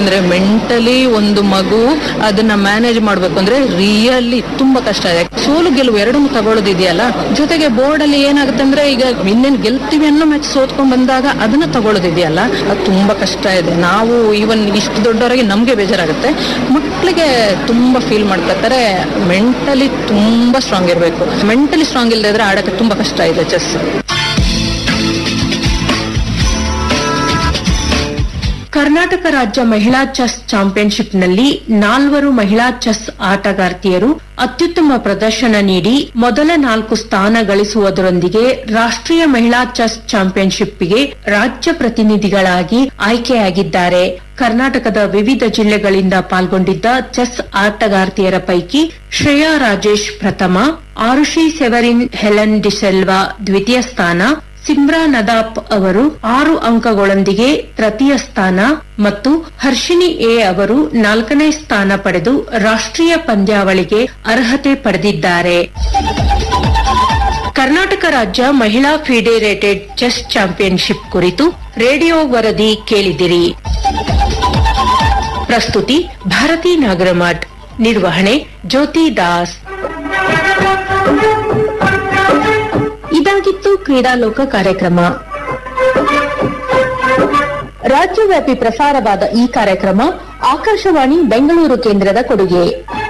ಯಾಕಂದ್ರೆ ಮೆಂಟಲಿ ಒಂದು ಮಗು ಅದನ್ನ ಮ್ಯಾನೇಜ್ ಮಾಡ್ಬೇಕು ಅಂದ್ರೆ ರಿಯಲಿ ತುಂಬಾ ಕಷ್ಟ ಇದೆ ಸೋಲು ಗೆಲುವು ಎರಡನ್ನೂ ತಗೊಳ್ಳೋದಿದೆಯಲ್ಲ ಜೊತೆಗೆ ಬೋರ್ಡ್ ಅಲ್ಲಿ ಏನಾಗುತ್ತೆ ಅಂದ್ರೆ ಈಗ ಇನ್ನೇನ್ ಗೆಲ್ತೀವಿ ಅನ್ನೋ ಮ್ಯಾಚ್ ಸೋತ್ಕೊಂಡ್ ಬಂದಾಗ ಅದನ್ನ ತಗೊಳ್ಳೋದಿದೆಯಲ್ಲ ಅದು ತುಂಬಾ ಕಷ್ಟ ಇದೆ ನಾವು ಈವನ್ ಇಷ್ಟು ದೊಡ್ಡವರಿಗೆ ನಮ್ಗೆ ಬೇಜಾರಾಗುತ್ತೆ ಮಕ್ಕಳಿಗೆ ತುಂಬಾ ಫೀಲ್ ಮಾಡ್ಕೊತಾರೆ ಮೆಂಟಲಿ ತುಂಬಾ ಸ್ಟ್ರಾಂಗ್ ಇರಬೇಕು ಮೆಂಟಲಿ ಸ್ಟ್ರಾಂಗ್ ಇಲ್ಲದೆ ಇದ್ರೆ ಆಡಕ್ಕೆ ತುಂಬಾ ಕಷ್ಟ ಇದೆ ಚೆಸ್ ಕರ್ನಾಟಕ ರಾಜ್ಯ ಮಹಿಳಾ ಚೆಸ್ ಚಾಂಪಿಯನ್ಶಿಪ್ನಲ್ಲಿ ನಾಲ್ವರು ಮಹಿಳಾ ಚೆಸ್ ಆಟಗಾರ್ತಿಯರು ಅತ್ಯುತ್ತಮ ಪ್ರದರ್ಶನ ನೀಡಿ ಮೊದಲ ನಾಲ್ಕು ಸ್ಥಾನ ಗಳಿಸುವುದರೊಂದಿಗೆ ರಾಷ್ಟ್ರೀಯ ಮಹಿಳಾ ಚೆಸ್ ಚಾಂಪಿಯನ್ಶಿಪ್ಗೆ ರಾಜ್ಯ ಪ್ರತಿನಿಧಿಗಳಾಗಿ ಆಯ್ಕೆಯಾಗಿದ್ದಾರೆ ಕರ್ನಾಟಕದ ವಿವಿಧ ಜಿಲ್ಲೆಗಳಿಂದ ಪಾಲ್ಗೊಂಡಿದ್ದ ಚೆಸ್ ಆಟಗಾರ್ತಿಯರ ಪೈಕಿ ಶ್ರೇಯಾ ರಾಜೇಶ್ ಪ್ರಥಮ ಆರುಷಿ ಸೆವರಿನ್ ಹೆಲನ್ ಡಿಸೆಲ್ವಾ ದ್ವಿತೀಯ ಸ್ಥಾನ ಸಿಮ್ರಾ ನದಾಪ್ ಅವರು ಆರು ಅಂಕಗಳೊಂದಿಗೆ ತೃತೀಯ ಸ್ಥಾನ ಮತ್ತು ಹರ್ಷಿನಿ ಎ ಅವರು ನಾಲ್ಕನೇ ಸ್ಥಾನ ಪಡೆದು ರಾಷ್ಟ್ರೀಯ ಪಂದ್ಯಾವಳಿಗೆ ಅರ್ಹತೆ ಪಡೆದಿದ್ದಾರೆ ಕರ್ನಾಟಕ ರಾಜ್ಯ ಮಹಿಳಾ ಫಿಡೆರೇಟೆಡ್ ಚೆಸ್ ಚಾಂಪಿಯನ್ಶಿಪ್ ಕುರಿತು ರೇಡಿಯೋ ವರದಿ ಕೇಳಿದಿರಿ ಪ್ರಸ್ತುತಿ ಭಾರತಿ ನಾಗರಮಠ್ ನಿರ್ವಹಣೆ ಜ್ಯೋತಿ ದಾಸ್ ಇದಾಗಿತ್ತು ಕ್ರೀಡಾಲೋಕ ಕಾರ್ಯಕ್ರಮ ರಾಜ್ಯವ್ಯಾಪಿ ಪ್ರಸಾರವಾದ ಈ ಕಾರ್ಯಕ್ರಮ ಆಕಾಶವಾಣಿ ಬೆಂಗಳೂರು ಕೇಂದ್ರದ ಕೊಡುಗೆ